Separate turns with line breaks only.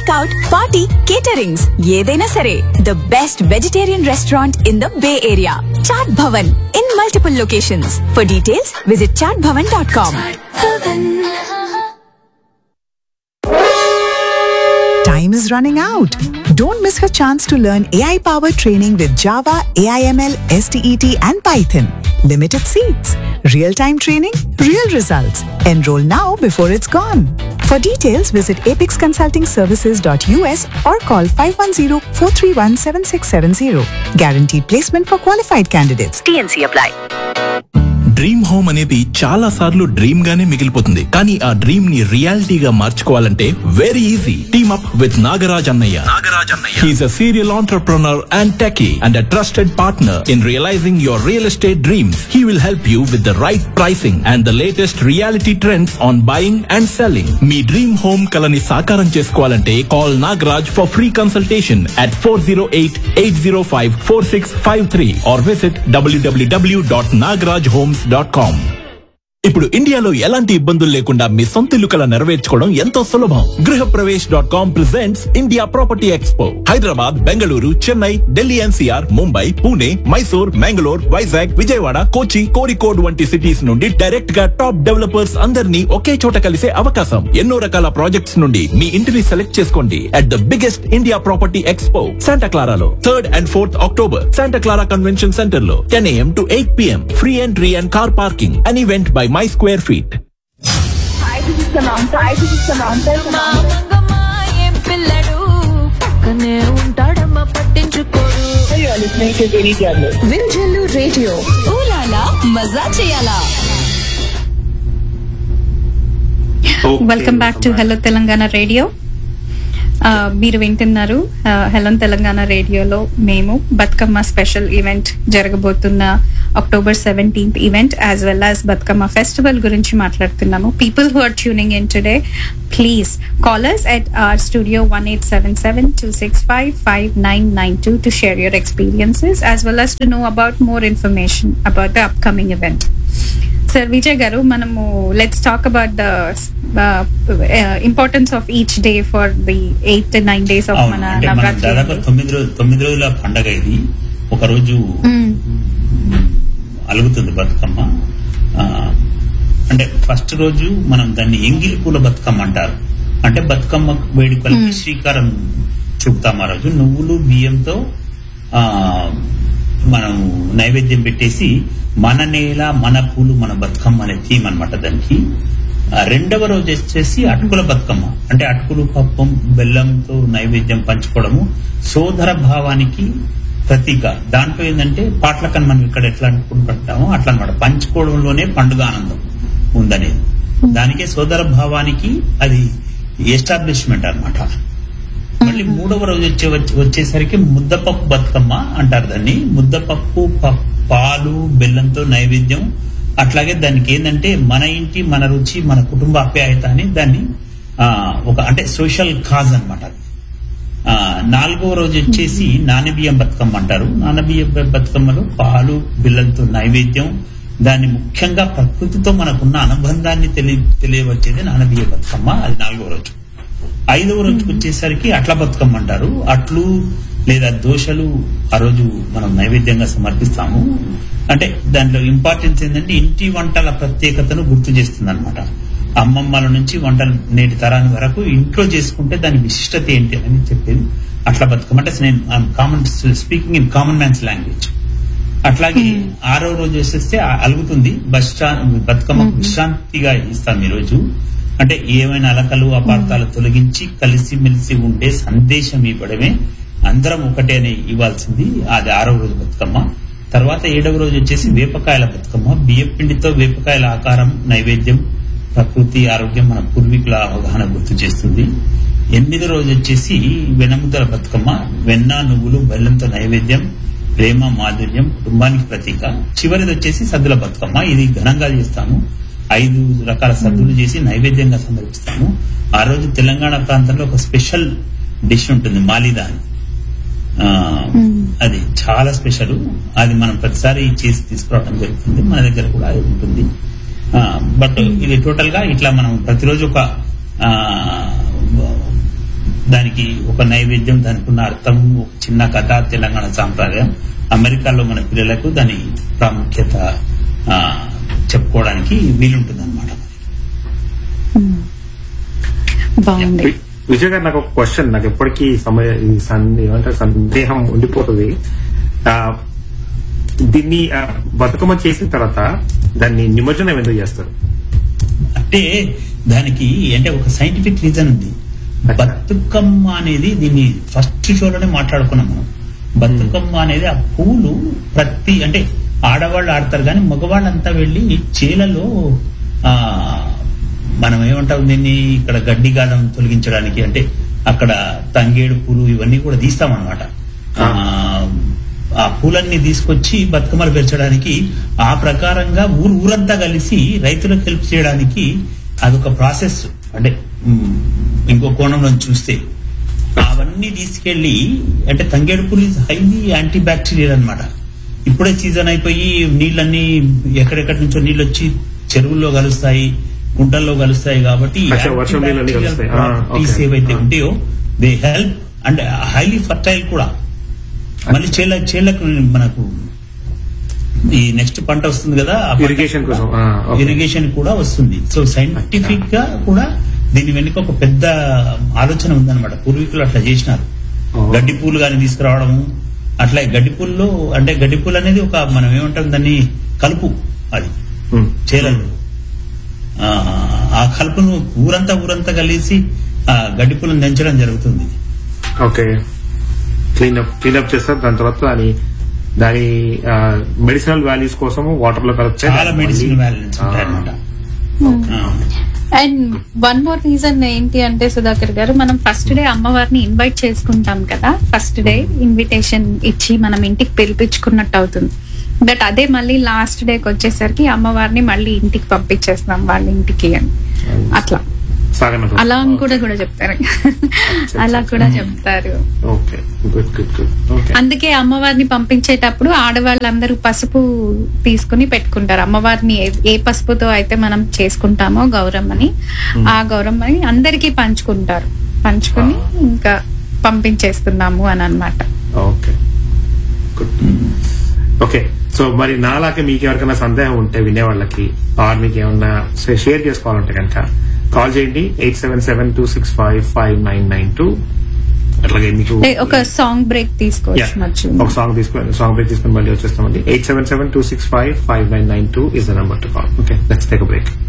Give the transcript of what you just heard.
Takeout party caterings ఏదైనా సరే the best vegetarian restaurant in the bay area Chaat Bhavan in multiple locations for details visit Chaat Bhavan dot com
Time is running out. Don't miss her chance to learn AI powered training with Java, AIML, STET, and Python. Limited seats. Real time training, real results. Enroll now before it's gone. For details, visit apexconsultingservices.us or call 510 431 7670. Guaranteed placement for qualified candidates. TNC apply.
Dream home అనేది చాలా సార్లు dream గానే మిగిలిపోతుంది కానీ ఆ dream ని రియాలిటీగా మార్చుకోవాలంటే very easy team up with Nagaraj అన్నయ్య నాగరాజ్ అన్నయ్య he's a serial entrepreneur and techie and a trusted partner in realising your real estate dreams he will help you with the right pricing and the latest realty trends on buying and selling మీ dream home కలని సాకారం చేసుకోవాలంటే call Nagaraj for free consultation at four zero eight eight zero five four six five three are visit WWW dot Nagaraj homes dot com ఇప్పుడు ఇండియాలో ఎలాంటి ఇబ్బందులు లేకుండా మీ సొంత ఇల్లు కల నెరవేర్చుకోవడం ఎంతో సులభం Griha Pravesh dot com presents India property expo Hyderabad Bengaluru Chennai Delhi NCR Mumbai Pune Mysore Mangalore Vizag Vijayawada Kochi Kozhikode వంటి సిటీస్ నుండి డైరెక్ట్ గా టాప్ డెవలపర్స్ అందరినీ ఒకే చోట కలిసే అవకాశం ఎన్నో రకాల ప్రాజెక్ట్స్ నుండి మీ ఇంటిని సెలెక్ట్ చేసుకోండి at the biggest India property expo Santa క్లారాలో third and fourth October Santa Clara convention centre లో ten AM to eight PM free entry and car parking an event by my square feet
మా మంగమ్మ ఏం పిల్లడు పక్కనే ఉంటాడమ్మ పట్టించుకోడు
వింజల్లు radio ఊలాలా మజా చేయాలా
welcome back to hello Telangana radio ఆ, మీరు వింటున్నారు హెలో తెలంగాణ రేడియోలో మేము బతుకమ్మ స్పెషల్ ఈవెంట్ జరగబోతున్న October seventeenth event as well as Bathukamma festival గురించి మాట్లాడుతున్నాము people who are tuning in today please callers at our studio one eight seven seven two six five five nine nine two to share your experiences as well as to know about more information about the upcoming event sir Vijay గారు మనము let's talk about the importance of each day for the eight nine days of
అవును
మన
అంటే మనం దాదాపు
నవరాత్రి
తొమ్మిది రోజు తొమ్మిది రోజుల పండగ ఇది ఒక రోజు
మ్మ్.
అలుగుతుంది బతుకమ్మ ఆ, అంటే ఫస్ట్ రోజు మనం దాన్ని ఎంగిలి పూల బతుకమ్మ అంటారు అంటే బతుకమ్మ వేడుకలకి శ్రీకారం చూపుతాం ఆ రోజు నువ్వులు బియ్యంతో ఆ మనం నైవేద్యం పెట్టేసి మన నేల మన పూలు మన బతుకమ్మ అనే థీమ్ అనమాట దానికి ఆ, రెండవ రోజు వచ్చేసి అటుకుల బతుకమ్మ అంటే అటుకులు పప్పం బెల్లంతో నైవేద్యం పంచుకోవడము సోదర భావానికి ప్రతీక దాంట్లో ఏంటంటే పాటలకని మనం ఇక్కడ ఎట్లా అనుకుంటుంటామో అట్లా అనమాట పంచుకోవడంలోనే పండుగ ఆనందం ఉందనేది దానికే సోదర భావానికి అది ఎస్టాబ్లిష్మెంట్ అన్నమాట మళ్ళీ మూడవ రోజు వచ్చే వచ్చే- వచ్చేసరికి ముద్దపప్పు బతుకమ్మ అంటారు దాన్ని ముద్దపప్పు ప- పాలు బెల్లంతో నైవేద్యం అట్లాగే దానికి ఏంటంటే మన ఇంటి మన రుచి మన కుటుంబ ఆప్యాయత అని దాన్ని ఆ, ఒక అంటే సోషల్ కాజ్ అనమాట అది ఆ, నాలుగవ రోజు వచ్చేసి నానబియ్యం బతుకమ్మ అంటారు నానబియ్యం బ- బతుకమ్మలో పాలు బిళ్ళలతో నైవేద్యం దాన్ని ముఖ్యంగా ప్రకృతితో మనకున్న అనుబంధాన్ని తెలియ తెలియవచ్చేది నానబియ్య బతుకమ్మ అది నాలుగవ రోజు ఐదవ రోజుకి వచ్చేసరికి అట్ల బతుకమ్మ అంటారు అట్లు లేదా దోశలు ఆ రోజు మనం నైవేద్యంగా సమర్పిస్తాము అంటే దాంట్లో ఇంపార్టెన్స్ ఏంటంటే ఇంటి వంటల ప్రత్యేకతను గుర్తు చేస్తుంది అనమాట అమ్మమ్మల నుంచి వంటలు నేటి తరాని వరకు ఇంట్లో చేసుకుంటే దాని విశిష్టత ఏంటి అని చెప్పేది అట్లా బతుకమ్మ అంటే నేను common speaking in common man's language అట్లాగే ఆరో రోజు వచ్చేస్తే ఆ- అలుగుతుంది బస్ స్టాండ్ బతుకమ్మ విశ్రాంతిగా ఇస్తాం ఈ రోజు అంటే ఏమైనా అలకలు అపార్థాలు తొలగించి కలిసి మెలిసి ఉండే సందేశం ఇవ్వడమే అందరం ఒకటే అని ఇవ్వాల్సింది అది ఆరో రోజు బతుకమ్మ తర్వాత ఏడవ రోజు వచ్చేసి వేపకాయల బతుకమ్మ బియ్యం పిండితో వేపకాయల ఆకారం నైవేద్యం ప్రకృతి ఆరోగ్యం మన పూర్వీకుల అవగాహన గుర్తు చేస్తుంది ఎనిమిదో రోజు వచ్చేసి వెనముద్దల బతుకమ్మ వెన్న నువ్వులు బెల్లంతో నైవేద్యం ప్రేమ మాధుర్యం కుటుంబానికి ప్రతీక చివరిది వచ్చేసి సద్దుల బతుకమ్మ ఇది ఘనంగా చేస్తాము ఐదు రకాల సద్దులు చేసి నైవేద్యంగా సమర్పిస్తాము ఆ రోజు తెలంగాణ ప్రాంతంలో ఒక స్పెషల్ డిష్ ఉంటుంది మాలిదా అని ఆ, అది చాలా స్పెషల్ అది మనం ప్రతిసారి చేసి తీసుకురావడం జరుగుతుంది మన దగ్గర కూడా అది ఉంటుంది బట్ ఇది టోటల్ గా ఇట్లా మనం ప్రతిరోజు ఒక ఆ, దానికి ఒక నైవేద్యం దానికి ఉన్న అర్థం ఒక చిన్న కథ తెలంగాణ సాంప్రదాయం అమెరికాలో మన పిల్లలకు దాని ప్రాముఖ్యత ఆ, చెప్పుకోవడానికి వీలుంటుంది అనమాట
బాగుంది
వి- విజయ్ గారు నాకు ఒక క్వశ్చన్ నాకు ఎప్పటికీ సమయ ఈ సందే ఏమంటారు సందేహం ఉండిపోతుంది ఆ, దీన్ని ఆ, బతుకమ్మ చేసిన తర్వాత దాన్ని నిమజ్జనం ఎందుకు చేస్తారు
అంటే దానికి అంటే ఒక సైంటిఫిక్ రీజన్ ఉంది
అచ్చా.
బతుకమ్మ అనేది దీన్ని ఫస్ట్ షోలోనే మాట్లాడుకున్నాం మనం బతుకమ్మ అనేది ఆ పూలు ప్రతి అంటే ఆడవాళ్ళు ఆడతారు కానీ మగవాళ్ళంతా వెళ్ళి చేలలో ఆ మనం ఏమంటాం దీన్ని ఇక్కడ గడ్డి గాలం తొలగించడానికి అంటే అక్కడ తంగేడు పూలు ఇవన్నీ కూడా తీస్తామన్నమాట ఆ, ఆ పూలన్నీ తీసుకొచ్చి బతుకమ్మలు పెంచడానికి ఆ ప్రకారంగా ఊరు ఊరంతా కలిసి రైతులకు హెల్ప్ చేయడానికి అదొక ప్రాసెస్ అంటే ఉమ్, ఇంకో కోణంలో చూస్తే అవన్నీ తీసుకెళ్లి అంటే తంగేడు పూలు ఇస్ హైలీ యాంటీ బ్యాక్టీరియల్ అనమాట ఇప్పుడే సీజన్ అయిపోయి నీళ్ళన్నీ ఎక్కడెక్కడి నుంచో నీళ్ళు వచ్చి చెరువుల్లో కలుస్తాయి గుంటల్లో కలుస్తాయి కాబట్టి
అచ్చా, వర్షం నీళ్ళన్నీ కలుస్తాయి. ఆ,
ప్రాపర్టీస్
ఓకే.
ఏవైతే
ఆ.
ఉంటాయో they help and highly fertile కూడా మళ్ళీ చేల చేలకు మనకు ఈ నెక్స్ట్ పంట వస్తుంది కదా ఆ పంట
Irrigation
కూడా-
కోసం, ఆ, okay.
ఇరిగేషన్ కూడా వస్తుంది సో సైంటిఫిక్ గా కూడా దీని వెనుక ఒక పెద్ద ఆలోచన ఉందన్నమాట పూర్వీకులు అట్లా చేసినారు
Oh.
గడ్డి పూలు కానీ తీసుకురావడము అట్లా గడ్డి పూల్లో అంటే గడ్డి పూలు అనేది ఒక మనం ఏమంటాం దాన్ని కలుపు అది
ఉమ్.
చేలలు ఆ, ఆ కలుపును ఊరంతా ఊరంతా కలిసి ఆ గడ్డి పూలను దంచడం జరుగుతుంది
ఓకే క్లీనప్ క్లీనప్ చేస్తారు దాని తర్వాత దాని దాని మెడిసినల్ వాల్యూస్ కోసం వాటర్ లో కలిపితే
చాలా
దాన్ని
మెడిసిన్
మళ్ళీ-
వ్యాలెన్స్ ఉంటాయన్నమాట
అండ్ వన్ మోర్ రీజన్ ఏంటి అంటే సుధాకర్ గారు మనం ఫస్ట్ డే అమ్మవారిని ఇన్వైట్ చేసుకుంటాం కదా ఫస్ట్ డే ఇన్విటేషన్ ఇచ్చి మనం ఇంటికి పిలిపించుకున్నట్టు అవుతుంది బట్ అదే మళ్ళీ లాస్ట్ డేకి వచ్చేసరికి అమ్మవారిని మళ్ళీ ఇంటికి పంపించేస్తాం వాళ్ళ ఇంటికి అని అట్లా
సాగనంప.
అలా అని కూడా కూడా చెప్తారు అలా కూడా చెప్తారు
okay good good good okay
అందుకే అమ్మవారిని పంపించేటప్పుడు ఆడవాళ్ళందరూ పసుపు తీసుకుని పెట్టుకుంటారు అమ్మవారిని ఏ- ఏ పసుపుతో అయితే మనం చేసుకుంటామో గౌరమ్మని ఆ గౌరమ్మని అందరికీ పంచుకుంటారు పంచుకుని ఇంకా పంపించేస్తున్నాము అని అన్నమాట
ఓకే గుడ్ ఓకే సో మరి నాలాగే మీకు ఎవరికైనా సందేహం ఉంటే వినేవాళ్ళకి ఆర్ మీకు ఏమన్నా షేర్ చేసుకోవాలంటే కనుక కాల్ చేయండి eight seven seven two six five five nine nine two అట్లాగే మీకు
లే- ఒక సాంగ్ బ్రేక్
Yeah.
తీసుకోవచ్చు మధ్య
ఒక సాంగ్ తీసుకొని సాంగ్ బ్రేక్ తీసుకొని మళ్ళీ వచ్చేస్తామండి eight seven seven two six five five nine nine two is the number to call okay let's take break